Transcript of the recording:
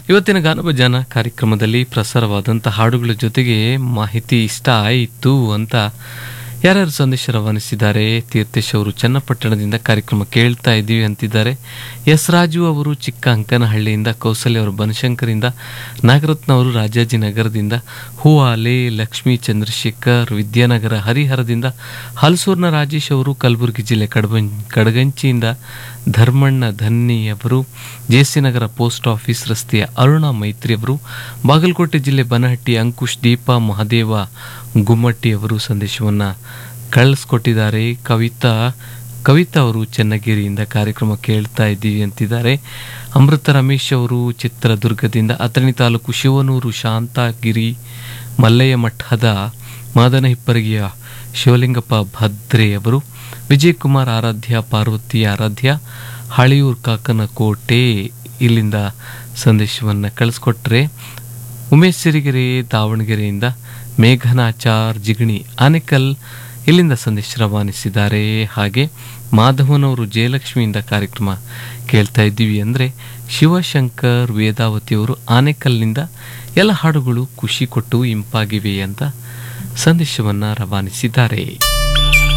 ಇವತ್ತಿನ ಗಾನಭಜಾನ ಕಾರ್ಯಕ್ರಮದಲ್ಲಿ ಪ್ರಸಾರವಾದಂಥ ಹಾಡುಗಳ ಜೊತೆಗೆ ಮಾಹಿತಿ ಇಷ್ಟ ಆಯಿತು ಅಂತ ಯಾರ್ಯಾರು ಸಂದೇಶ ರವಾನಿಸಿದ್ದಾರೆ ತೀರ್ಥೇಶ್ ಅವರು ಚನ್ನಪಟ್ಟಣದಿಂದ ಕಾರ್ಯಕ್ರಮ ಕೇಳ್ತಾ ಇದ್ದೀವಿ ಅಂತಿದ್ದಾರೆ ಎಸ್ ರಾಜು ಅವರು ಚಿಕ್ಕ ಅಂಕನಹಳ್ಳಿಯಿಂದ ಕೌಸಲ್ಯ ಅವರು ಬನಶಂಕರಿಂದ ನಾಗರತ್ನ ಅವರು ರಾಜಾಜಿನಗರದಿಂದ ಹೂವಾಲೆ ಲಕ್ಷ್ಮೀ ಚಂದ್ರಶೇಖರ್ ವಿದ್ಯಾನಗರ ಹರಿಹರದಿಂದ ಹಲಸೂರ್ನ ರಾಜೇಶ್ ಅವರು ಕಲಬುರಗಿ ಜಿಲ್ಲೆ ಕಡಬಂ ಕಡಗಂಚಿಯಿಂದ ಧರ್ಮಣ್ಣ ಧನ್ನಿ ಅವರು ಜೆಸಿನಗರ ಪೋಸ್ಟ್ ಆಫೀಸ್ ರಸ್ತೆಯ ಅರುಣಾ ಮೈತ್ರಿ ಅವರು ಬಾಗಲಕೋಟೆ ಜಿಲ್ಲೆ ಬನಹಟ್ಟಿ ಅಂಕುಶ್ ದೀಪಾ ಮಹದೇವ ಗುಮ್ಮಟ್ಟಿ ಅವರು ಸಂದೇಶವನ್ನು ಕಳಿಸ್ಕೊಟ್ಟಿದ್ದಾರೆ ಕವಿತಾ ಕವಿತಾ ಅವರು ಚನ್ನಗಿರಿಯಿಂದ ಕಾರ್ಯಕ್ರಮ ಕೇಳ್ತಾ ಇದ್ದೀವಿ ಅಂತಿದ್ದಾರೆ ಅಮೃತ ರಮೇಶ್ ಅವರು ಚಿತ್ರದುರ್ಗದಿಂದ ಅಥಣಿ ತಾಲೂಕು ಶಿವನೂರು ಶಾಂತಗಿರಿ ಮಲ್ಲಯ್ಯ ಮಠದ ಮಾದನ ಹಿಪ್ಪರಗಿಯ ಶಿವಲಿಂಗಪ್ಪ ಭದ್ರೆ ಅವರು ವಿಜಯ್ ಕುಮಾರ್ ಆರಾಧ್ಯ ಪಾರ್ವತಿ ಆರಾಧ್ಯ ಹಳಿಯೂರ್ ಕಾಕನಕೋಟೆ ಇಲ್ಲಿಂದ ಸಂದೇಶವನ್ನು ಕಳಿಸ್ಕೊಟ್ರೆ ಉಮೇಶ್ ಸಿರಿಗೆರೆ ದಾವಣಗೆರೆಯಿಂದ ಮೇಘನಾಚಾರ್ ಜಿಗಣಿ ಆನೆಕಲ್ ಇಲ್ಲಿಂದ ಸಂದೇಶ ರವಾನಿಸಿದ್ದಾರೆ ಹಾಗೆ ಮಾಧವನವರು ಜಯಲಕ್ಷ್ಮಿಯಿಂದ ಕಾರ್ಯಕ್ರಮ ಕೇಳ್ತಾ ಇದ್ದೀವಿ ಅಂದರೆ ಶಿವಶಂಕರ್ ವೇದಾವತಿಯವರು ಆನೆಕಲ್ನಿಂದ ಎಲ್ಲ ಹಾಡುಗಳು ಖುಷಿ ಕೊಟ್ಟು ಇಂಪಾಗಿವೆ ಅಂತ ಸಂದೇಶವನ್ನು ರವಾನಿಸಿದ್ದಾರೆ